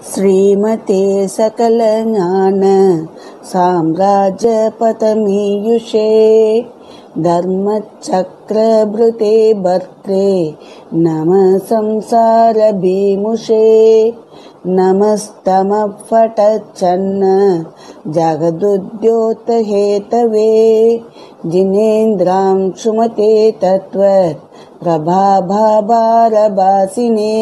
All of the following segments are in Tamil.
श्रीमते सकलज्ञान साम्राज्यपतमीयुषे धर्मचक्रभृते भर्त्रे नमः संसारभीमुषे नमस्तमफटच्छन्न जगदुद्योतहेतवे जिनेन्द्रां सुमते तत्त्वत् प्रभाभारभासिने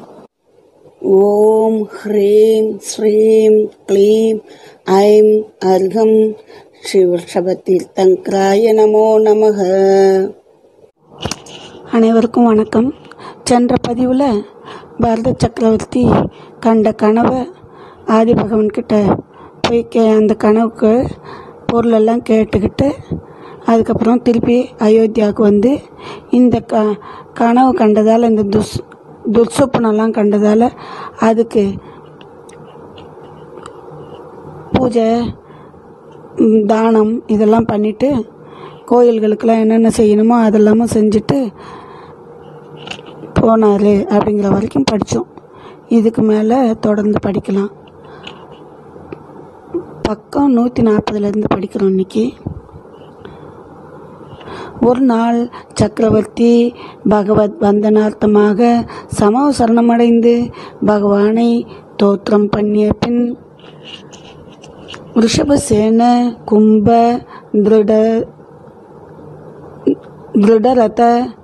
ॐ ह्रीं श्रीं क्लीं ऐं अर्घं சிவஷபத்தீர்த்தங்கராய நமோ நமக அனைவருக்கும் வணக்கம் சென்ற பதிவில் பரத சக்கரவர்த்தி கண்ட கனவை ஆதிபகவன் கிட்ட போய் கே அந்த கனவுக்கு பொருளெல்லாம் கேட்டுக்கிட்டு அதுக்கப்புறம் திருப்பி அயோத்தியாவுக்கு வந்து இந்த க கனவு கண்டதால் இந்த துஸ் துர்சொப்பனெல்லாம் கண்டதால் அதுக்கு பூஜை ம், தானம் இதெல்லாம் பண்ணிவிட்டு கோயில்களுக்கெல்லாம் என்னென்ன செய்யணுமோ அதெல்லாமும் செஞ்சுட்டு போனார் அப்படிங்கிற வரைக்கும் படித்தோம் இதுக்கு மேலே தொடர்ந்து படிக்கலாம் பக்கம் நூற்றி நாற்பதுலேருந்து படிக்கிறோம் இன்னைக்கு ஒரு நாள் சக்கரவர்த்தி பகவத் வந்தனார்த்தமாக சமவ சரணமடைந்து பகவானை தோற்றம் பண்ணிய பின் ரிஷபசேன கும்ப திருட திருடரத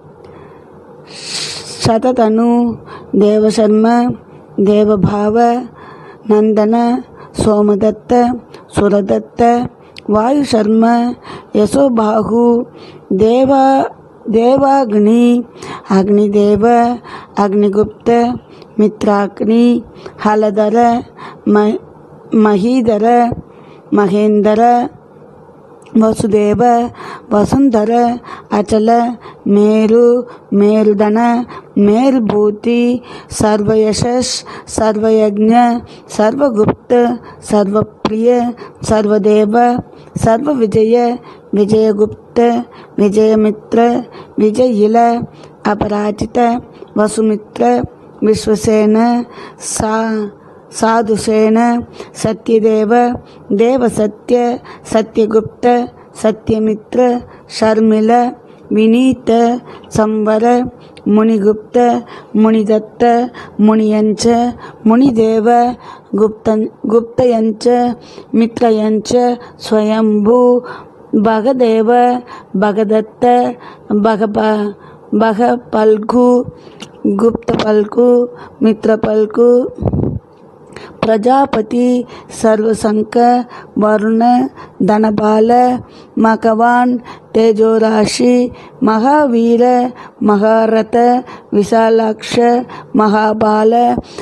சததனு தேவசர்ம தேவபாவ நந்தன சோமதத்த சுரதத்த வாயுசர்ம யசோபாகு தேவா தேவாக்னி அக்னிதேவ அக்னிகுப்த மித்ராக்னி ஹலதர ம மஹீதர மகேந்தர ವಸುದೇವ ವಸುಂಧರ ಅಚಲ ಮೇರು ಮೇರುದನ ಮೇಲ್ಭೂತಿ ಸರ್ವಯಶಸ್ ಸರ್ವಯಜ್ಞ ಸರ್ವಗುಪ್ತ ಸರ್ವಪ್ರಿಯ ಸರ್ವದೇವ ಸರ್ವವಿಜಯ ವಿಜಯಗುಪ್ತ ವಿಜಯಮಿತ್ರ ವಿಜಯಿಲ ಅಪರಾಜಿತ ವಸುಮಿತ್ರ ವಿಶ್ವಸೇನ ಸಾ ಸಾಧುಸೇನ ಸತ್ಯದೇವ ದೇವಸತ್ಯ ಸತ್ಯಗುಪ್ತ ಸತ್ಯಮಿತ್ರ ಶರ್ಮಿಳ ವಿನೀತ ಸಂವರ ಮುನಿಗುಪ್ತ ಮುನಿದತ್ತ ಮುನಿಯಂಚ ಮುನಿದೇವ ಗುಪ್ತ ಗುಪ್ತಯಂಚ ಮಿತ್ರಯಂಚ ಸ್ವಯಂಭೂ ಭಗದೇವ ಭಗದತ್ತ ಭಗಪ ಭಗ ಪಲ್ಗು ಗುಪ್ತ ಪಲ್ಕು ಮಿತ್ರ ಪಲ್ಕು ಪ್ರಜಾಪತಿ ಸರ್ವಸಂಕ ವರುಣ ಧನಬಾಲ ಮಕವಾನ್ ತೇಜೋರಾಶಿ ಮಹಾವೀರ ಮಹಾರಥ ವಿಶಾಲಾಕ್ಷ ಮಹಾಬಾಲ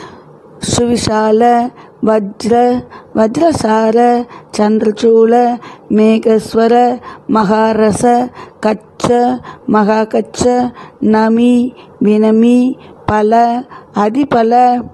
ಸುವಿಶಾಲ ವಜ್ರ ವಜ್ರಸಾರ ಚಂದ್ರಚೂಳ ಮೇಘಸ್ವರ ಮಹಾರಸ ಕಚ್ಚ ಮಹಾಕಚ್ಚ ನಮಿ ವಿನಮಿ ಫಲ அதிபல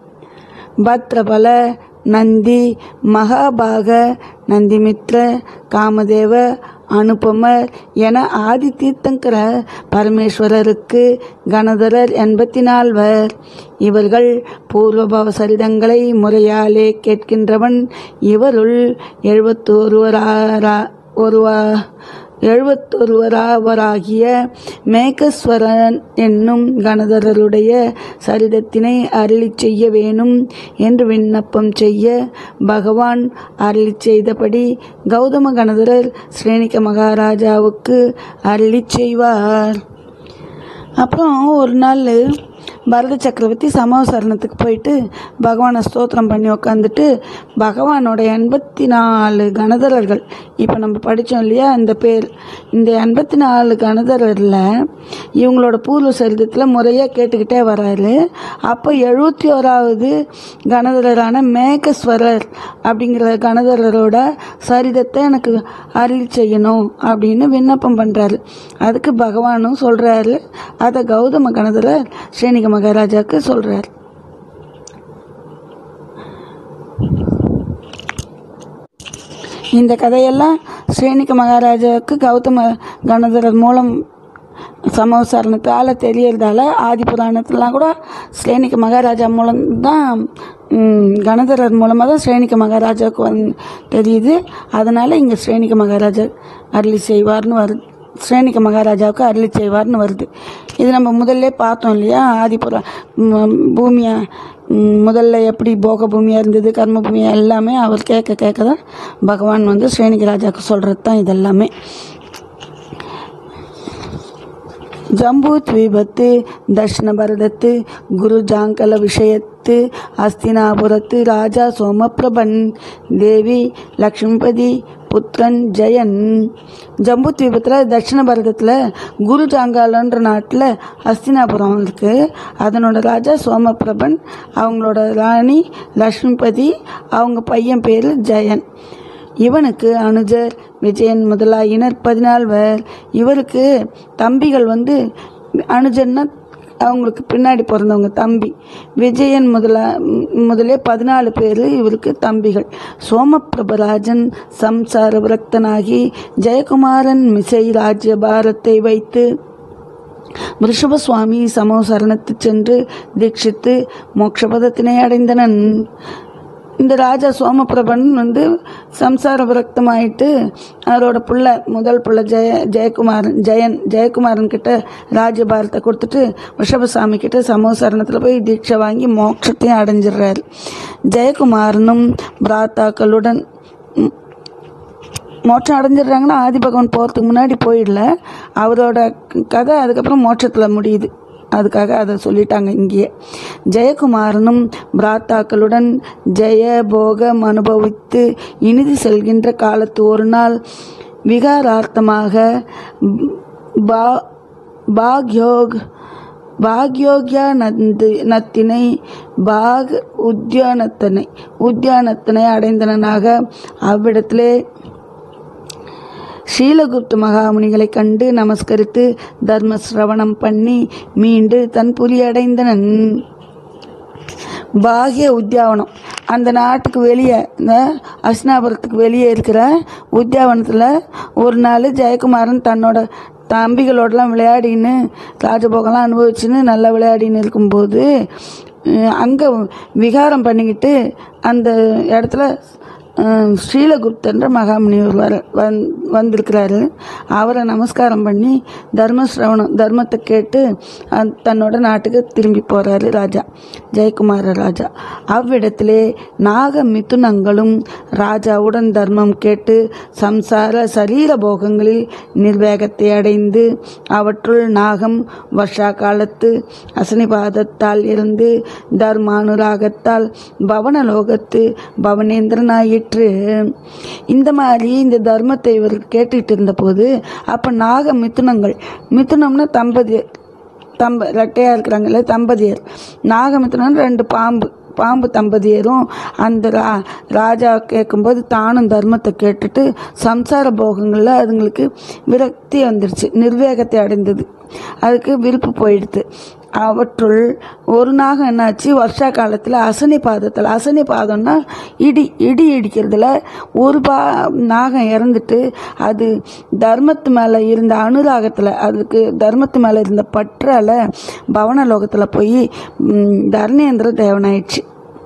பத்ரபல நந்தி மகாபாக நந்திமித்ர காமதேவ அனுபமர் என ஆதி தீர்த்தங்கர பரமேஸ்வரருக்கு கணதரர் எண்பத்தி நால்வர் இவர்கள் பூர்வபவ சரிதங்களை முறையாலே கேட்கின்றவன் இவருள் எழுபத்தொருவரா ஒருவா எழுபத்தொருவராவராகிய மேகஸ்வரன் என்னும் கணதரருடைய சரிதத்தினை அருளிச் செய்ய வேணும் என்று விண்ணப்பம் செய்ய பகவான் அருளிச் செய்தபடி கௌதம கணதரர் ஸ்ரீனிக மகாராஜாவுக்கு அருளிச் செய்வார் அப்புறம் ஒரு நாள் பரத சக்கரவர்த்தி சமவசரணத்துக்கு போயிட்டு பகவானை ஸ்தோத்திரம் பண்ணி உக்காந்துட்டு பகவானோட எண்பத்தி நாலு கணதரர்கள் இப்போ நம்ம படித்தோம் இல்லையா இந்த பேர் இந்த எண்பத்தி நாலு கணதரரில் இவங்களோட பூர்வ சரிதத்தில் முறையாக கேட்டுக்கிட்டே வராரு அப்போ எழுபத்தி ஓராவது கணதரரான மேகஸ்வரர் அப்படிங்கிற கணதரரோட சரிதத்தை எனக்கு அருளி செய்யணும் அப்படின்னு விண்ணப்பம் பண்ணுறாரு அதுக்கு பகவானும் சொல்கிறாரு அதை கௌதம கணதரர் ஸ்ரீனிக மகாராஜாவுக்கு சொல்கிறார் இந்த கதையெல்லாம் ஸ்ரீனிக மகாராஜாவுக்கு கௌதம கணதரர் மூலம் சமவசரணத்தால் தெரியறதால ஆதி புராணத்துலாம் கூட ஸ்ரேனிக மகாராஜா மூலம்தான் ம், கணதரர் மூலமாக தான் ஸ்ரேணிக மகாராஜாவுக்கு வந் தெரியுது அதனால் இங்கே ஸ்ரேணிக மகாராஜா அருளி செய்வார்னு வருது ஸ்ரேணிக மகாராஜாவுக்கு அருளி செய்வார்னு வருது இது நம்ம முதல்ல பார்த்தோம் இல்லையா ஆதிபுர ம், பூமியா ம், முதல்ல எப்படி போக பூமியாக இருந்தது கர்ம பூமியா எல்லாமே அவர் கேட்க கேட்க தான் பகவான் வந்து ஸ்ரேணிக ராஜாவுக்கு சொல்கிறது தான் இதெல்லாமே ஜம்பூத்வீபத்து தட்சிண பரதத்து குரு ஜாங்கல விஷயத்து அஸ்தினாபுரத்து ராஜா சோமபிரபன் தேவி லக்ஷ்மிபதி புத்திரன் ஜெயன் ஜம்பூத்வீபத்தில் தட்சிண பரதத்தில் குரு ஜாங்காலன்ற நாட்டில் ஹஸ்தினாபுரம் இருக்குது அதனோட ராஜா சோமபிரபன் அவங்களோட ராணி லக்ஷ்மிபதி அவங்க பையன் பேர் ஜெயன் இவனுக்கு அனுஜர் விஜயன் முதலாயினர் பதினால்வர் இவருக்கு தம்பிகள் வந்து அனுஜர்னா அவங்களுக்கு பின்னாடி பிறந்தவங்க தம்பி விஜயன் முதலா ம், முதலே பதினாலு பேர் இவருக்கு தம்பிகள் சோமபிரபராஜன் சம்சார விரக்தனாகி ஜெயக்குமாரன் மிசை ராஜ்ய பாரத்தை வைத்து ரிஷப சுவாமி சமோசரணத்து சென்று தீட்சித்து மோட்சபதத்தினை அடைந்தனன் இந்த ராஜா சோமபிரபன் வந்து சம்சார விரக்தமாயிட்டு அவரோட புள்ள முதல் புள்ள ஜெய ஜெயக்குமாரன் ஜெயன் ஜெயக்குமாரன் கிட்ட ராஜபாரத்தை கொடுத்துட்டு ரிஷபசாமி கிட்ட சமோசரணத்தில் போய் தீட்சை வாங்கி மோட்சத்தையும் அடைஞ்சிடுறாரு ஜெயக்குமாரனும் பிராத்தாக்களுடன் ம், மோட்சம் அடைஞ்சிடுறாங்கன்னா ஆதிபகவன் போகிறதுக்கு முன்னாடி போயிடல அவரோட கதை அதுக்கப்புறம் மோட்சத்தில் முடியுது அதுக்காக அதை சொல்லிட்டாங்க இங்கேயே ஜெயக்குமாரனும் பிராத்தாக்களுடன் ஜெய போகம் அனுபவித்து இனிது செல்கின்ற காலத்து ஒரு நாள் விகாரார்த்தமாக பா பாக்யோக் பாக்யோக்யா நந்து நத்தினை பாக் உத்தியானத்தனை உத்தியானத்தனை அடைந்தனனாக அவ்விடத்திலே ஸ்ரீலகுப்த மகாமுனிகளை கண்டு நமஸ்கரித்து தர்ம சிரவணம் பண்ணி மீண்டு தன் புலியடைந்தனன் பாகிய உத்தியாவனம் அந்த நாட்டுக்கு வெளியே இந்த அஸ்னாபுரத்துக்கு வெளியே இருக்கிற உத்தியாவனத்தில் ஒரு நாள் ஜெயக்குமாரன் தன்னோட தம்பிகளோடலாம் விளையாடின்னு ராஜபோகம்லாம் அனுபவிச்சுன்னு நல்லா விளையாடின்னு இருக்கும்போது அங்கே விகாரம் பண்ணிக்கிட்டு அந்த இடத்துல அஹ், ஸ்ரீலகுப்தன்ற மகாமுனிவர் வர வந் வந்திருக்கிறாரு அவரை நமஸ்காரம் பண்ணி தர்ம சிரவணம் தர்மத்தை கேட்டு அஹ், தன்னோட நாட்டுக்கு திரும்பி போகிறாரு ராஜா ஜெயக்குமார ராஜா அவ்விடத்திலே நாக மிதுனங்களும் ராஜாவுடன் தர்மம் கேட்டு சம்சார சரீர போகங்களில் நிர்வேகத்தை அடைந்து அவற்றுள் நாகம் வருஷா காலத்து அசனிபாதத்தால் இருந்து தர்மானுராகத்தால் பவனலோகத்து பவனேந்திரனாயிற்று இந்த மாதிரி இந்த தர்மத்தை இவர் கேட்டுக்கிட்டு இருந்தபோது அப்போ நாக மிதுனங்கள் மிதுனம்னா தம்பதியர் தம்ப ரெட்டையாக இருக்கிறாங்கல்ல தம்பதியர் நாகமித்துனன் ரெண்டு பாம்பு பாம்பு தம்பதியரும் அந்த ரா ராஜா கேட்கும்போது தானும் தர்மத்தை கேட்டுட்டு சம்சார போகங்களில் அதுங்களுக்கு விரக்தி வந்துடுச்சு நிர்வேகத்தை அடைந்தது அதுக்கு விருப்பு போயிடுது அவற்றுள் ஒரு நாகம் என்னாச்சு வருஷா காலத்தில் அசனி பாதத்தில் அசனி பாதம்னா இடி இடி இடிக்கிறதுல ஒரு பா நாகம் இறந்துட்டு அது தர்மத்து மேலே இருந்த அனுராகத்தில் அதுக்கு தர்மத்து மேலே இருந்த பற்றால் பவனலோகத்தில் போய் ம், தர்ணேந்திர தேவனாயிடுச்சு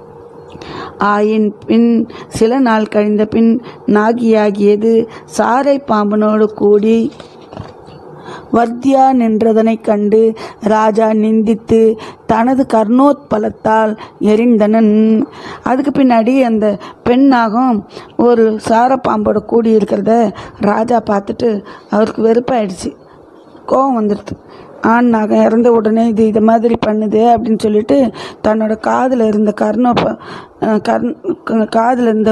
ஆயின் பின் சில நாள் கழிந்த பின் நாகியாகியது சாரை பாம்பனோடு கூடி வர்த்தியா நின்றதனைக் கண்டு ராஜா நிந்தித்து தனது கர்ணோத்பலத்தால் எரிந்தனன் அதுக்கு பின்னாடி அந்த பெண்ணாகும் ஒரு சாரப்பாம்போட கூடி இருக்கிறத ராஜா பார்த்துட்டு அவருக்கு வெறுப்பாயிடுச்சு கோவம் வந்துடுது ஆண் நாகம் இறந்த உடனே இது இது மாதிரி பண்ணுது அப்படின்னு சொல்லிட்டு தன்னோட காதில் இருந்த கர்ண கர்ண காதில் இருந்த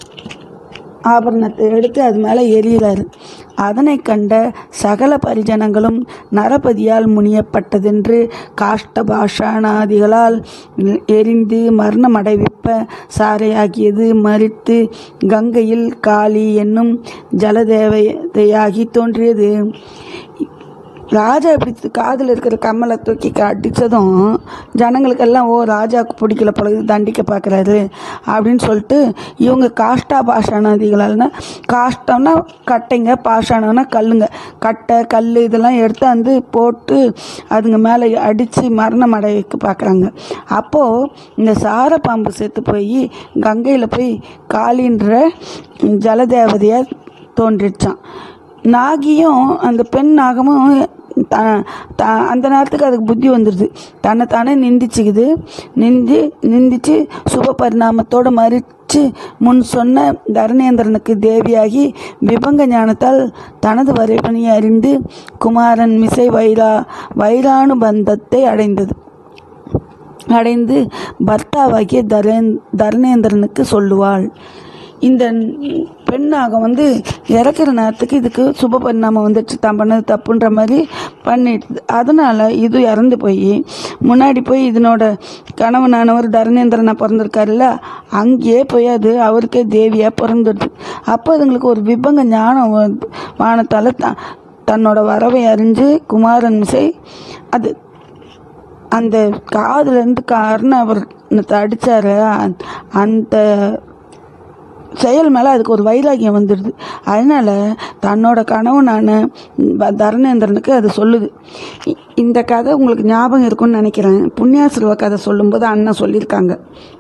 ஆபரணத்தை எடுத்து அது மேலே எறிகிறாரு அதனை கண்ட சகல பரிஜனங்களும் நரபதியால் முனியப்பட்டதென்று காஷ்ட பாஷாணாதிகளால் எரிந்து மரணம் அடைவிப்ப சாரையாகியது மறித்து கங்கையில் காளி என்னும் ஜலதேவதையாகி தோன்றியது ராஜா இப்படி காதில் இருக்கிற கம்மலை தூக்கி அடித்ததும் ஜனங்களுக்கெல்லாம் ஓ ராஜாவுக்கு பிடிக்கல போல இது தண்டிக்க பார்க்குறாரு அப்படின்னு சொல்லிட்டு இவங்க காஷ்டா பாஷாணதிகளால்னா காஷ்டம்னா கட்டைங்க பாஷாணம்னா கல்லுங்க கட்டை கல் இதெல்லாம் எடுத்து வந்து போட்டு அதுங்க மேலே அடித்து மரணம் அடைய வைக்க பார்க்குறாங்க அப்போது இந்த சார பாம்பு செத்து போய் கங்கையில் போய் காளின்ற ஜலதேவதையை தோன்றிடுச்சான் நாகியும் அந்த பெண் நாகமும் த த அந்த நேரத்துக்கு அதுக்கு புத்தி வந்துடுது தன்னை தானே நிந்திச்சுக்குது நிந்தி நிந்திச்சு சுப பரிணாமத்தோடு மறித்து முன் சொன்ன தரணேந்திரனுக்கு தேவியாகி விபங்க ஞானத்தால் தனது வரைபணியை அறிந்து குமாரன் மிசை வைரா வைரானுபந்தத்தை அடைந்தது அடைந்து பர்த்தாவாகிய தரேன் தரணேந்திரனுக்கு சொல்லுவாள் இந்த பெண்ணாக வந்து இறக்குற நேரத்துக்கு இதுக்கு சுப பரிணாமம் வந்துடுச்சு தான் பண்ணது தப்புன்ற மாதிரி பண்ணிடுது அதனால் இது இறந்து போய் முன்னாடி போய் இதனோட கணவனானவர் தரணேந்திரனா பிறந்திருக்காருல்ல அங்கேயே போய் அது அவருக்கே தேவியாக பிறந்துடுது அப்போ அதுங்களுக்கு ஒரு விபங்க ஞானம் வந்து வானத்தால் த தன்னோட வரவை அறிஞ்சு குமாரன் மிசை அது அந்த காதுலேருந்து காரணம் அவர் அடித்தார் அந்த செயல் மேலே அதுக்கு ஒரு வைராகியம் வந்துடுது அதனால் தன்னோட கணவனான ப- தரணேந்திரனுக்கு அது சொல்லுது இ- இந்த கதை உங்களுக்கு ஞாபகம் இருக்கும்னு நினைக்கிறேன் புண்ணியாசிரவ கதை சொல்லும்போது அண்ணன் சொல்லியிருக்காங்க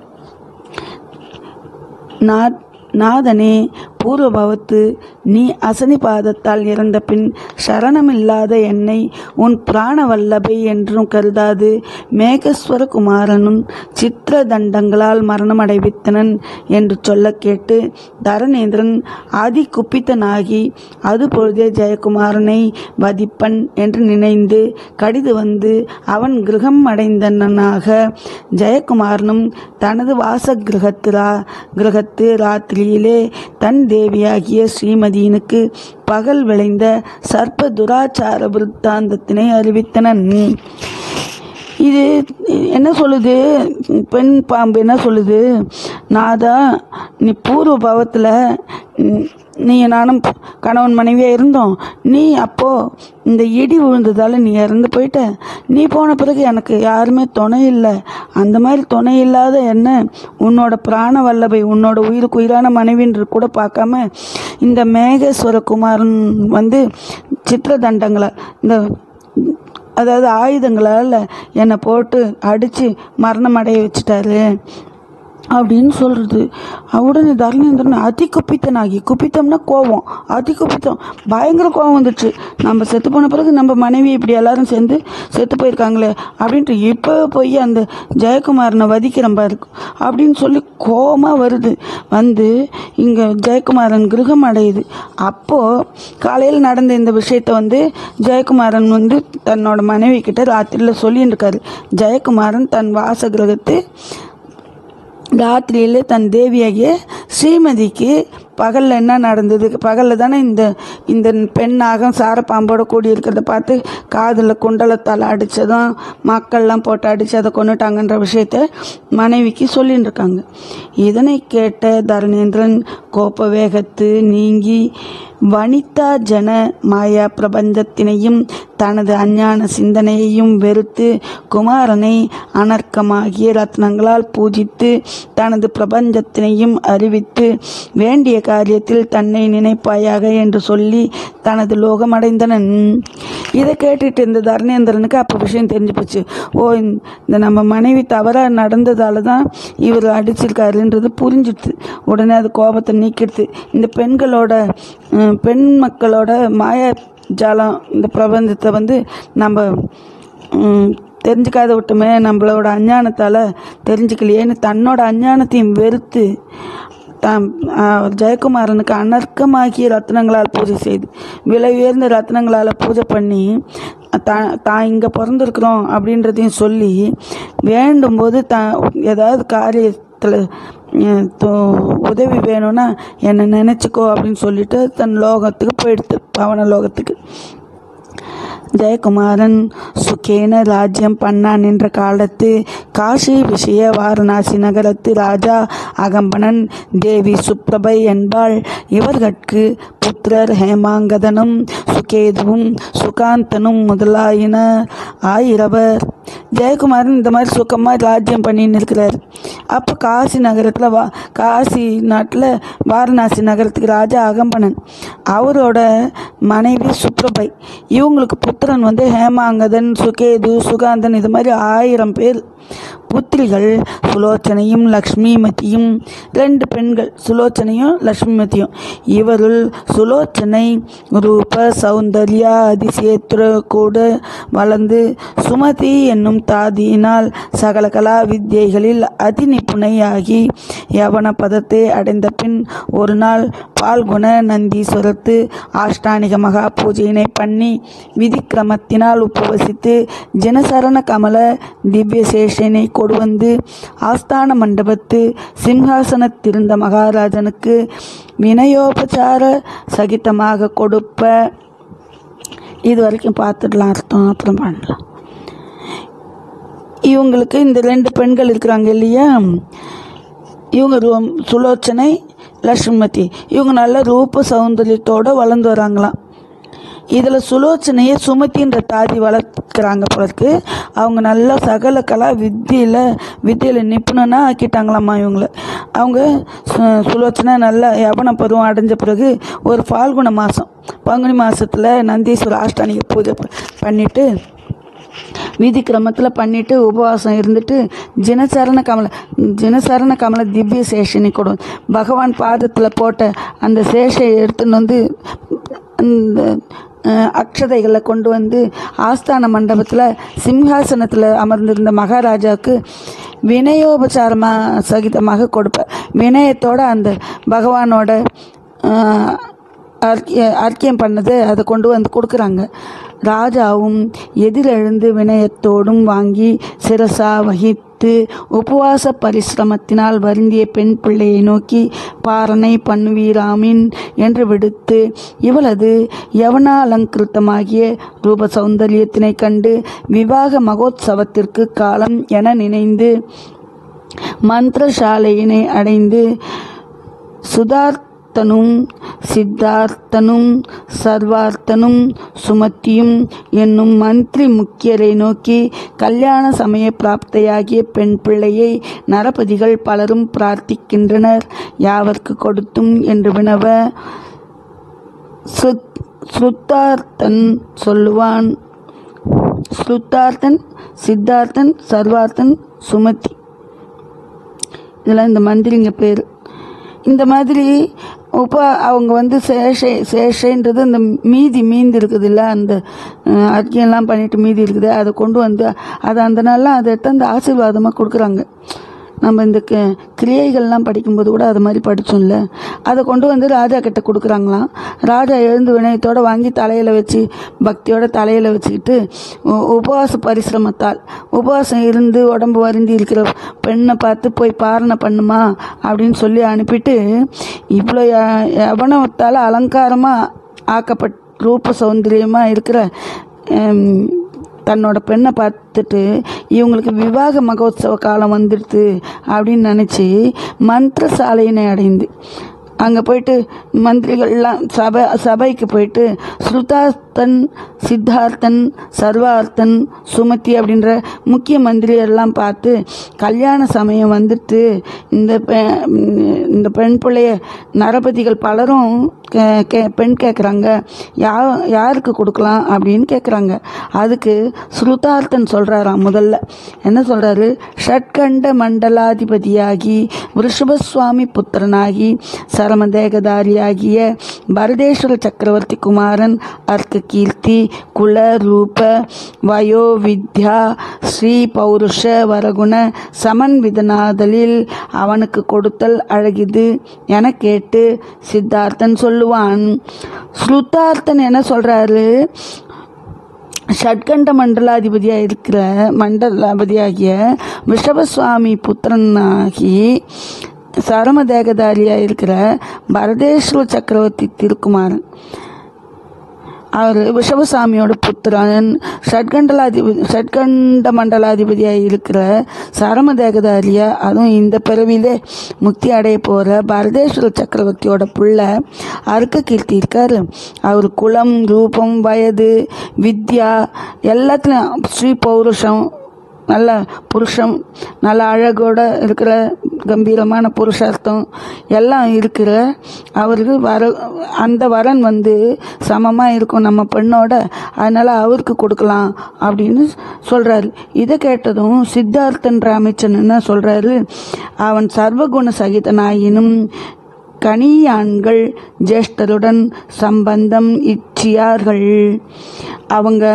நா நாதனே பூர்வபவத்து நீ அசனி பாதத்தால் இறந்த பின் சரணமில்லாத என்னை உன் பிராண வல்லபை என்றும் கருதாது மேகஸ்வர குமாரனும் சித்திர தண்டங்களால் மரணமடைவித்தனன் என்று சொல்ல கேட்டு தரணேந்திரன் ஆதி குப்பித்தனாகி அது பொழுதே ஜெயக்குமாரனை வதிப்பன் என்று நினைந்து கடிது வந்து அவன் கிரகம் அடைந்தனாக ஜெயக்குமாரனும் தனது வாச கிரகத்திரா கிரகத்து ராத்திரியிலே தன் தேவியாகிய ஸ்ரீமதியினுக்கு பகல் விளைந்த சர்ப்ப துராச்சார விருத்தாந்தத்தினை அறிவித்தனன் இது என்ன சொல்லுது பெண் பாம்பு என்ன சொல்லுது நாதா நீ பூர்வ பாவத்தில் நீ நானும் கணவன் மனைவியாக இருந்தோம் நீ அப்போது இந்த இடி விழுந்ததால் நீ இறந்து போயிட்ட நீ போன பிறகு எனக்கு யாருமே துணை இல்லை அந்த மாதிரி துணை இல்லாத என்ன உன்னோட பிராண வல்லபை உன்னோட உயிருக்கு உயிரான மனைவின்று கூட பார்க்காம இந்த மேகேஸ்வர குமாரன் வந்து சித்திர தண்டங்களை இந்த அதாவது ஆயுதங்களால் என்னை போட்டு அடித்து மரணம் அடைய வச்சுட்டாரு அப்படின்னு சொல்கிறது உடனே தர்மேந்திரன் அதி குப்பித்தனாகி குப்பித்தம்னா கோவம் அதி குப்பித்தம் பயங்கர கோவம் வந்துச்சு நம்ம செத்து போன பிறகு நம்ம மனைவி இப்படி எல்லாரும் சேர்ந்து செத்து போயிருக்காங்களே அப்படின்ட்டு இப்போ போய் அந்த ஜெயக்குமாரனை வதிக்கிறேன் பாரு அப்படின்னு சொல்லி கோவமாக வருது வந்து இங்கே ஜெயக்குமாரன் கிரகம் அடையுது அப்போது காலையில் நடந்த இந்த விஷயத்தை வந்து ஜெயக்குமாரன் வந்து தன்னோட மனைவி கிட்ட ராத்திரியில் சொல்லின்னு இருக்காரு ஜெயக்குமாரன் தன் வாச கிரகத்து ராத்திரியில் தன் தேவியாகிய ஸ்ரீமதிக்கு பகலில் என்ன நடந்தது பகலில் தானே இந்த இந்த பெண்ணாகம் சாரப்பாம்போட கூடி இருக்கிறத பார்த்து காதில் குண்டலத்தால் அடித்ததும் மக்கள்லாம் போட்டு அடித்து அதை கொண்டுட்டாங்கன்ற விஷயத்த மனைவிக்கு சொல்லின்னு இருக்காங்க இதனை கேட்ட தரணேந்திரன் கோப வேகத்து நீங்கி வனிதா ஜன மாயா பிரபஞ்சத்தினையும் தனது அஞ்ஞான சிந்தனையையும் வெறுத்து குமாரனை அனர்க்கமாகிய ரத்னங்களால் பூஜித்து தனது பிரபஞ்சத்தினையும் அறிவித்து வேண்டிய காரியத்தில் தன்னை நினைப்பாயாக என்று சொல்லி தனது லோகமடைந்தனன் இதை கேட்டுட்டு இந்த தர்ணேந்திரனுக்கு அப்போ விஷயம் தெரிஞ்சு போச்சு ஓ இந்த நம்ம மனைவி தவறாக நடந்ததால தான் இவர் அடிச்சிருக்காருன்றது புரிஞ்சிடுது உடனே அது கோபத்தை நீக்கிடுது இந்த பெண்களோட அஹ், பெண் மக்களோட மாயா ஜாலம் இந்த பிரபஞ்சத்தை வந்து நம்ம ம், தெரிஞ்சுக்காத விட்டுமே நம்மளோட அஞ்ஞானத்தால் தெரிஞ்சுக்கலையேன்னு தன்னோட அஞ்ஞானத்தையும் வெறுத்து தாம் ஆ, ஜெயக்குமாரனுக்கு அனர்க்கமாகிய ரத்னங்களால் பூஜை செய்து விலை உயர்ந்த ரத்னங்களால் பூஜை பண்ணி தா தான் இங்கே பிறந்திருக்கிறோம் அப்படின்றதையும் சொல்லி வேண்டும்போது தான் ஏதாவது காரியத்தில் உதவி வேணும்னா என்னை நினச்சிக்கோ அப்படின்னு சொல்லிட்டு தன் லோகத்துக்கு போயிடுது பவன லோகத்துக்கு ஜெயக்குமாரன் சுகேன ராஜ்யம் பண்ணான் என்ற காலத்து காஷி விஷய வாரணாசி நகரத்து ராஜா அகம்பனன் தேவி சுப்ரபை என்பாள் இவர்கட்கு புத்திரர் ஹேமாங்கதனும் சுகேதுவும் சுகாந்தனும் முதலாயின ஆயிரவர் ஜெயக்குமாரன் இந்த மாதிரி சுகமாக ராஜ்யம் பண்ணின்னு இருக்கிறார் அப்போ காசி நகரத்தில் வா காசி நாட்டில் வாரணாசி நகரத்துக்கு ராஜா அகம்பனன் அவரோட மனைவி சுப்ரபை இவங்களுக்கு புத்திரன் வந்து ஹேமாங்கதன் சுகேது சுகாந்தன் இது மாதிரி ஆயிரம் பேர் புத்திரிகள் சுலோச்சனையும் லக்ஷ்மிமதியும் ரெண்டு பெண்கள் சுலோச்சனையும் லக்ஷ்மிமதியும் இவருள் சுலோச்சனை ரூப சௌந்தர்யா அதிசயத்துற கூட வளர்ந்து சுமதி என்னும் தாதியினால் சகல கலா வித்யைகளில் அதி நிபுணையாகி யவன பதத்தை அடைந்த பின் ஒரு நாள் பால்குண நந்தீஸ்வரத்து ஆஷ்டானிக மகா பூஜையினை பண்ணி விதிக்கிரமத்தினால் உபவசித்து ஜனசரண கமல திவ்ய சேஷனை கொடு வந்து ஆஸ்தான மண்டபத்து சிம்ஹாசனத்திருந்த மகாராஜனுக்கு வினயோபசார சகிதமாக கொடுப்ப இது வரைக்கும் பார்த்துடலாம் அர்த்தம் அப்புறம் பண்ணலாம் இவங்களுக்கு இந்த ரெண்டு பெண்கள் இருக்கிறாங்க இல்லையா இவங்க ரூ- சுலோச்சனை லக்ஷ்மதி இவங்க நல்ல ரூப சௌந்தரியத்தோடு வளர்ந்து வராங்களாம் இதில் சுலோச்சனையை சுமதின்ற தாதி வளர்க்குறாங்க போலருக்கு அவங்க நல்லா சகல கலா வித்தியில் வித்தியில் நிப்புணனா ஆக்கிட்டாங்களாம்மா இவங்கள அவங்க சு- சுலோச்சனை நல்லா யவன பருவம் அடைஞ்ச பிறகு ஒரு பால்குண மாதம் பங்குனி மாதத்தில் நந்தீஸ்வர ஆஷ்டானிக பூஜை ப- பண்ணிட்டு வீதி கிரமத்தில் பண்ணிட்டு உபவாசம் இருந்துட்டு ஜினசரண கமல ஜினசரண கமல திவ்ய சேஷனை கொடு பகவான் பாதத்தில் போட்ட அந்த சேஷை எடுத்துன்னு வந்து அந்த அஹ், அக்ஷதைகளை கொண்டு வந்து ஆஸ்தான மண்டபத்தில் சிம்ஹாசனத்தில் அமர்ந்திருந்த மகாராஜாவுக்கு வினயோபசாரமாக சகிதமாக கொடுப்பேன் வினயத்தோட அந்த பகவானோட அஹ், அர்க்கிய அர்க்கியம் பண்ணது அதை கொண்டு வந்து கொடுக்குறாங்க ராஜாவும் எதிரெழுந்து வினயத்தோடும் வாங்கி சிரசா வகித்து உபவாச பரிசிரமத்தினால் வருந்திய பெண் பிள்ளையை நோக்கி பாரனை பண்ணுவீராமின் என்று விடுத்து இவளது யவனாலங்கிருத்தமாகிய ரூப சௌந்தரியத்தினை கண்டு விவாக மகோத்சவத்திற்கு காலம் என நினைந்து மந்திரசாலையினை அடைந்து சுதார்த்தனும் சித்தார்த்தனும் சர்வார்த்தனும் சுமத்தியும் என்னும் மந்திரி முக்கியரை நோக்கி கல்யாண சமய பிராப்தையாகிய பெண் பிள்ளையை நரபதிகள் பலரும் பிரார்த்திக்கின்றனர் யாவர்க்கு கொடுத்தும் என்று வினவ ஸ்ருத்- ஸ்ருத்தார்த்தன் சொல்லுவான் ஸ்ருத்தார்த்தன் சித்தார்த்தன் சர்வார்த்தன் சுமதி இதெல்லாம் இந்த மந்திரிங்க பேர் இந்த மாதிரி உப அவங்க வந்து சேஷை சேஷைன்றது இந்த மீதி மீந்து இருக்குது இல்லை அந்த அஹ், அர்க்கியெல்லாம் பண்ணிட்டு மீதி இருக்குது அதை கொண்டு வந்து அதை அந்த நாள்லாம் அதை எடுத்து அந்த ஆசீர்வாதமாக கொடுக்குறாங்க நம்ம இந்த க கிரியைகள்லாம் படிக்கும்போது கூட அது மாதிரி படித்தோம்ல அதை கொண்டு வந்து ராஜா கிட்ட கொடுக்குறாங்களாம் ராஜா எழுந்து வினயத்தோடு வாங்கி தலையில் வச்சு பக்தியோட தலையில் வச்சுக்கிட்டு உ- உபவாச பரிசிரமத்தால் உபவாசம் இருந்து உடம்பு வருந்தி இருக்கிற பெண்ணை பார்த்து போய் பாரணை பண்ணுமா அப்படின்னு சொல்லி அனுப்பிட்டு இவ்வளோ ய- யவனத்தால் அலங்காரமாக ஆக்கப்பட் ரூப சௌந்தரியமாக இருக்கிற ஹம், தன்னோட பெண்ணை பார்த்துட்டு இவங்களுக்கு விவாக மகோத்சவ காலம் வந்துடுது அப்படின்னு நினச்சி மந்திரசாலையினை அடைந்து அங்கே போயிட்டு மந்திரிகள்லாம் சபை சபைக்கு போயிட்டு ஸ்ருதார்த்தன் சித்தார்த்தன் சர்வார்த்தன் சுமதி அப்படின்ற முக்கிய மந்திரியெல்லாம் பார்த்து கல்யாண சமயம் வந்துட்டு இந்த பெ இந்த பெண் பிள்ளைய நரபதிகள் பலரும் கே- கே- பெண் கேட்குறாங்க யா யாருக்கு கொடுக்கலாம் அப்படின்னு கேட்குறாங்க அதுக்கு ஸ்ருதார்த்தன் சொல்கிறாராம் முதல்ல என்ன சொல்கிறாரு ஷட்கண்ட மண்டலாதிபதியாகி ரிஷபசுவாமி புத்திரனாகி சரமதேகதாரியாகிய பரதேஸ்வர சக்கரவர்த்தி குமாரன் அர்க்க கீர்த்தி குல ரூப வயோ வித்யா ஸ்ரீ பௌருஷ வரகுண சமன்விதனாதலில் அவனுக்கு கொடுத்தல் அழகிது என கேட்டு சித்தார்த்தன் சொல்லுவான் ஸ்ருதார்த்தன் என்ன சொல்றாரு ஷட்கண்ட மண்டலாதிபதியாக இருக்கிற மண்டலாதிபதியாகிய ரிஷபசுவாமி புத்திரனாகி சரம தேகதாரியாக இருக்கிற பரதேஸ்வர சக்கரவர்த்தி திருக்குமாரன் அவர் விஷவசாமியோட புத்திரன் ஷட்கண்டலாதிபதி ஷட்கண்ட மண்டலாதிபதியாக இருக்கிற சரம தேகதாரியா அதுவும் இந்த பிறவிலே முக்தி அடைய போகிற பரதேஸ்வர சக்கரவர்த்தியோட புள்ள அருக்க கீர்த்தி இருக்காரு அவர் குலம் ரூபம் வயது வித்யா எல்லாத்துலேயும் ஸ்ரீ பௌருஷம் நல்ல புருஷம் நல்ல அழகோட இருக்கிற கம்பீரமான புருஷார்த்தம் எல்லாம் இருக்கிற அவருக்கு வர அந்த வரன் வந்து சமமாக இருக்கும் நம்ம பெண்ணோட அதனால் அவருக்கு கொடுக்கலாம் அப்படின்னு சொல்கிறாரு இதை கேட்டதும் சித்தார்த்தன் ராமச்சன் என்ன சொல்கிறாரு அவன் சர்வகுண சகிதனாயினும் கனியான்கள் ஜேஷ்டருடன் சம்பந்தம் இச்சியார்கள் அவங்க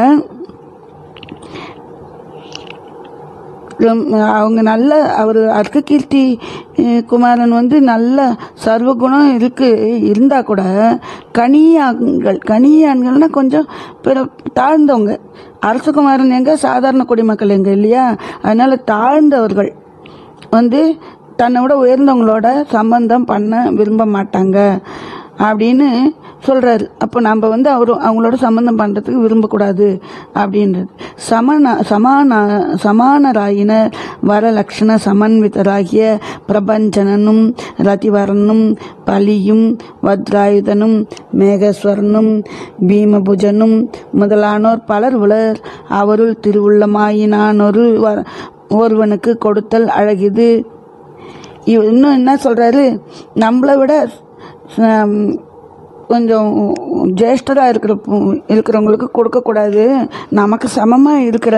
ரொம்- அவங்க நல்ல அவர் அர்க்ககீர்த்தி அஹ், குமாரன் வந்து நல்ல சர்வகுணம் இருக்கு இருந்தால் கூட கனியான்கள் கனியான்கள்னா கொஞ்சம் பிற தாழ்ந்தவங்க அரசகுமாரன் எங்க சாதாரண குடிமக்கள் எங்க இல்லையா அதனால தாழ்ந்தவர்கள் வந்து தன்னை விட உயர்ந்தவங்களோட சம்பந்தம் பண்ண விரும்ப மாட்டாங்க அப்படின்னு சொல்கிறாரு அப்போ நம்ம வந்து அவரு அவங்களோட சம்பந்தம் பண்ணுறதுக்கு விரும்பக்கூடாது அப்படின்றது சமன சமான சமானராயின வரலக்ஷண சமன்விதராகிய பிரபஞ்சனனும் ரதிவரனும் பலியும் வத்ராயுதனும் மேகஸ்வரனும் பீமபுஜனும் முதலானோர் பலர் உளர் அவருள் திருவுள்ளமாயினானொரு வ- ஒருவனுக்கு கொடுத்தல் அழகிது இவ- இன்னும் என்ன சொல்றாரு நம்மளை விட ஹம், கொஞ்சம் ஜேஷ்டராக இருக்கிற பு- இருக்கிறவங்களுக்கு கொடுக்கக்கூடாது நமக்கு சமமாக இருக்கிற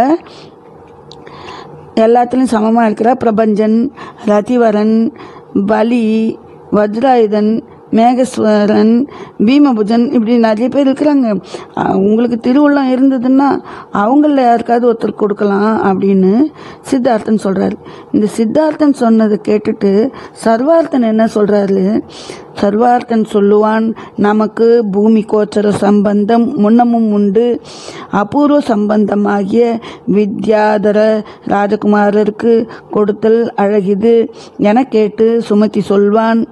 எல்லாத்துலேயும் சமமாக இருக்கிற பிரபஞ்சன் ரதிவரன் பலி வஜ்ராயுதன் மேகஸ்வரன் பீமபுஜன் இப்படி நிறைய பேர் இருக்கிறாங்க அஹ் உங்களுக்கு திருவுள்ளம் இருந்ததுன்னா அவங்கள யாருக்காவது ஒருத்தர் கொடுக்கலாம் அப்படின்னு சித்தார்த்தன் சொல்கிறாரு இந்த சித்தார்த்தன் சொன்னதை கேட்டுட்டு சர்வார்த்தன் என்ன சொல்கிறாரு சர்வார்த்தன் சொல்லுவான் நமக்கு பூமி கோச்சர சம்பந்தம் முன்னமும் உண்டு அபூர்வ சம்பந்தமாகிய வித்யாதர ராஜகுமாரருக்கு கொடுத்தல் அழகிது என கேட்டு சுமதி சொல்வான்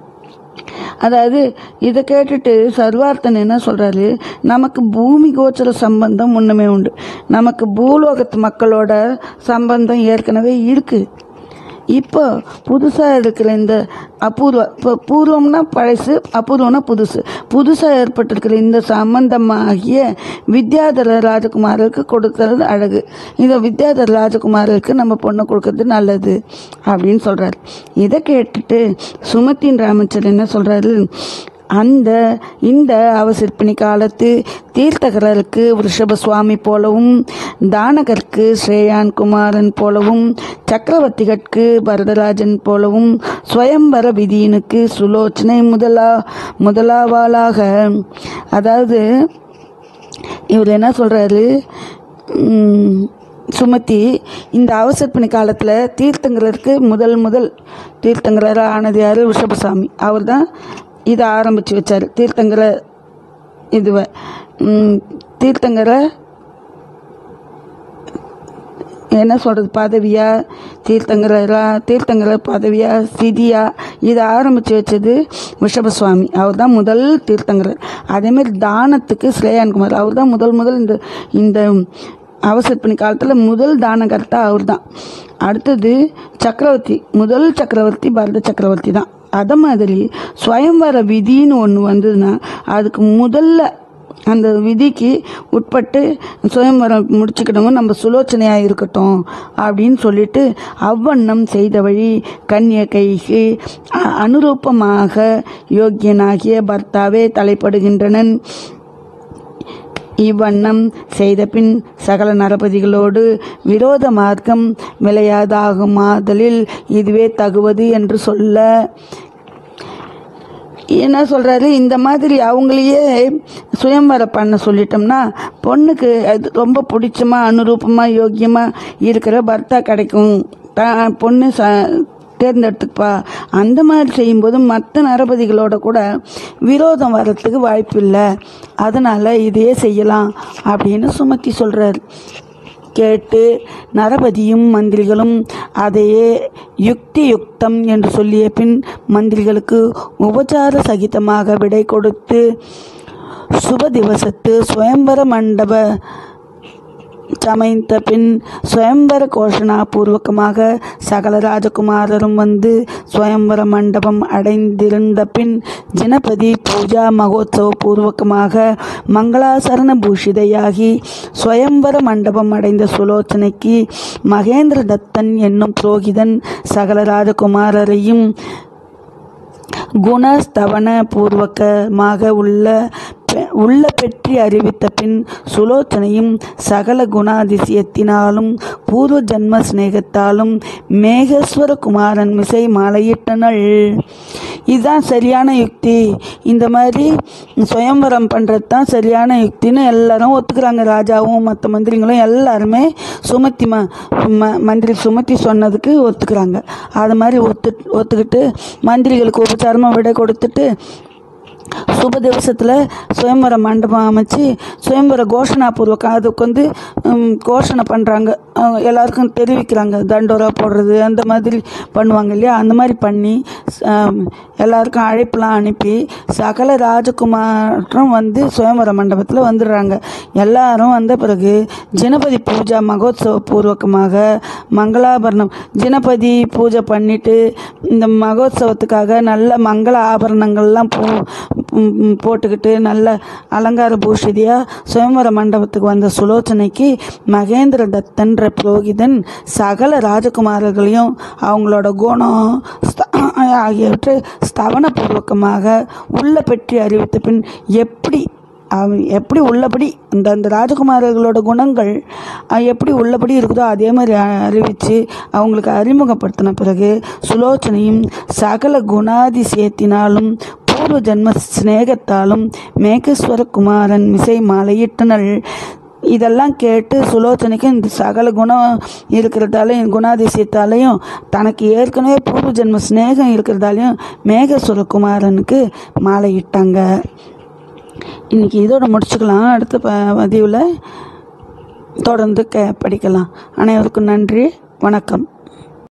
அதாவது இதை கேட்டுட்டு சர்வார்த்தன் என்ன சொல்றாரு நமக்கு பூமி கோச்சர சம்பந்தம் முன்னமே உண்டு நமக்கு பூலோகத்து மக்களோட சம்பந்தம் ஏற்கனவே இருக்கு இப்போ புதுசாக இருக்கிற இந்த அபூர்வ இப்போ பூர்வம்னா பழசு அபூர்வம்னா புதுசு புதுசாக ஏற்பட்டிருக்கிற இந்த சம்பந்தமாகிய வித்யாதர ராஜகுமாரருக்கு கொடுக்கறது அழகு இந்த வித்யாதர ராஜகுமாரருக்கு நம்ம பொண்ணை கொடுக்கறது நல்லது அப்படின்னு சொல்கிறாரு இதை கேட்டுட்டு சுமத்தின் ராமச்சர் என்ன சொல்கிறாரு அந்த இந்த அவசிற்பிணி காலத்து தீர்த்தகரருக்கு ரிஷப சுவாமி போலவும் தானகருக்கு ஸ்ரேயான் குமாரன் போலவும் சக்கரவர்த்திகற்கு பரதராஜன் போலவும் சுயம்பர விதியினுக்கு சுலோச்சனை முதலா முதலாவாளாக அதாவது இவர் என்ன சொல்கிறாரு சுமதி இந்த அவசரப்பணி காலத்தில் தீர்த்தங்கரருக்கு முதல் முதல் தீர்த்தங்கராக ஆனது யார் ரிஷபசாமி அவர் தான் இதை ஆரம்பித்து வச்சார் தீர்த்தங்கர இதுவை ம், தீர்த்தங்கரை என்ன சொல்கிறது பதவியா தீர்த்தங்கரா தீர்த்தங்கர பதவியா சிதியா இதை ஆரம்பித்து வச்சது ரிஷபசுவாமி அவர் தான் முதல் தீர்த்தங்கரர் அதேமாரி தானத்துக்கு ஸ்ரேயான்குமார் அவர் தான் முதல் முதல் இந்த இந்த அவசரப்பணி காலத்தில் முதல் தானகர்த்தா அவர் தான் அடுத்தது சக்கரவர்த்தி முதல் சக்கரவர்த்தி பரத சக்கரவர்த்தி தான் அதை மாதிரி சுயம்வர விதின்னு ஒன்று வந்ததுன்னா அதுக்கு முதல்ல அந்த விதிக்கு உட்பட்டு சுயம்வரம் முடிச்சுக்கிட்டவங்க நம்ம சுலோச்சனையாக இருக்கட்டும் அப்படின்னு சொல்லிட்டு அவ்வண்ணம் செய்த வழி கன்னியகைக்கு அ- அனுரூபமாக யோக்கியனாகிய பர்த்தாவே தலைப்படுகின்றனன் இவ்வண்ணம் செய்த பின் சகல நரபதிகளோடு விரோத மார்க்கம் விளையாதாகுமாதலில் இதுவே தகுவது என்று சொல்ல என்ன சொல்கிறாரு இந்த மாதிரி அவங்களையே சுயம்வர பண்ண சொல்லிட்டோம்னா பொண்ணுக்கு அது ரொம்ப பிடிச்சமா அனுரூபமாக யோக்கியமாக இருக்கிற பர்த்தா கிடைக்கும் த பொண்ணு ச தேர்ந்தெடுத்துப்பா அந்த மாதிரி செய்யும்போது மற்ற நரபதிகளோட கூட விரோதம் வர்றதுக்கு வாய்ப்பு இல்லை அதனால் இதையே செய்யலாம் அப்படின்னு சுமத்தி சொல்கிறார் கேட்டு நரபதியும் மந்திரிகளும் அதையே யுக்தி யுக்தம் என்று சொல்லிய பின் மந்திரிகளுக்கு உபச்சார சகிதமாக விடை கொடுத்து சுப திவசத்து சுயம்பர மண்டப சமைத்த பின் சுயம்பர கோஷணா பூர்வகமாக சகல ராஜகுமாரரும் வந்து சுயம்பர மண்டபம் அடைந்திருந்த பின் ஜனபதி பூஜா மகோத்சவ பூர்வகமாக மங்களாசரண பூஷிதையாகி சுயம்பர மண்டபம் அடைந்த சுலோச்சனைக்கு மகேந்திர தத்தன் என்னும் புரோகிதன் சகல ராஜகுமாரரையும் குணஸ்தவன பூர்வகமாக உள்ள பெ- உள்ள பெற்றி அறிவித்த பின் சுலோச்சனையும் சகல குணாதிசயத்தினாலும் பூர்வ ஜன்ம சிநேகத்தாலும் மேகஸ்வர குமாரன் மிசை மாலையிட்டனள் இதுதான் சரியான யுக்தி இந்த மாதிரி சுயம்பரம் பண்ணுறது தான் சரியான யுக்தின்னு எல்லாரும் ஒத்துக்கிறாங்க ராஜாவும் மற்ற மந்திரிங்களும் எல்லாருமே சுமத்தி ம ம- மந்திரி சுமத்தி சொன்னதுக்கு ஒத்துக்கிறாங்க அது மாதிரி ஒத்து ஒத்துக்கிட்டு மந்திரிகளுக்கு உபச்சாரமாக விடை கொடுத்துட்டு சுப திவசத்தில் சுயம்பர மண்டபம் அமைச்சு சுயம்பர கோஷணா பூர்வகம் அதுக்கு வந்து ம், கோஷணை பண்ணுறாங்க எல்லாருக்கும் தெரிவிக்கிறாங்க தண்டோரா போடுறது அந்த மாதிரி பண்ணுவாங்க இல்லையா அந்த மாதிரி பண்ணி ஆம், எல்லாருக்கும் அழைப்புலாம் அனுப்பி சகல ராஜகுமாரும் வந்து சுயம்பர மண்டபத்தில் வந்துடுறாங்க எல்லாரும் வந்த பிறகு ஜனபதி பூஜா மகோத்சவ பூர்வகமாக மங்களாபரணம் ஜனபதி பூஜை பண்ணிட்டு இந்த மகோத்சவத்துக்காக நல்ல மங்கள ஆபரணங்கள்லாம் பூ ம், ம், போட்டுக்கிட்டு நல்ல அலங்கார பூஷிதியாக சுயம்பர மண்டபத்துக்கு வந்த சுலோச்சனைக்கு மகேந்திர தத்தன்ற புரோகிதன் சகல ராஜகுமாரர்களையும் அவங்களோட குணம் ஸ்த- ஆகியவற்றை ஸ்தவனபூர்வகமாக உள்ள பெற்றி அறிவித்த பின் எப்படி அவன் எப்படி உள்ளபடி அந்த அந்த ராஜகுமாரர்களோட குணங்கள் அஹ், எப்படி உள்ளபடி இருக்குதோ அதே மாதிரி அறிவித்து அவங்களுக்கு அறிமுகப்படுத்தின பிறகு சுலோச்சனையும் சகல குணாதிசயத்தினாலும் பூர்வ ஜன்ம சிநேகத்தாலும் மேகஸ்வர குமாரன் மிசை மாலையிட்டனள் இதெல்லாம் கேட்டு சுலோச்சனைக்கு இந்த சகல குணம் இருக்கிறதாலையும் குணாதிசயத்தாலையும் தனக்கு ஏற்கனவே பூர்வ ஜென்ம சிநேகம் இருக்கிறதாலையும் மேகஸ்வர குமாரனுக்கு மாலையிட்டாங்க இன்னைக்கு இதோட முடிச்சுக்கலாம் அடுத்த ப பதிவில் தொடர்ந்து க படிக்கலாம் அனைவருக்கும் நன்றி வணக்கம்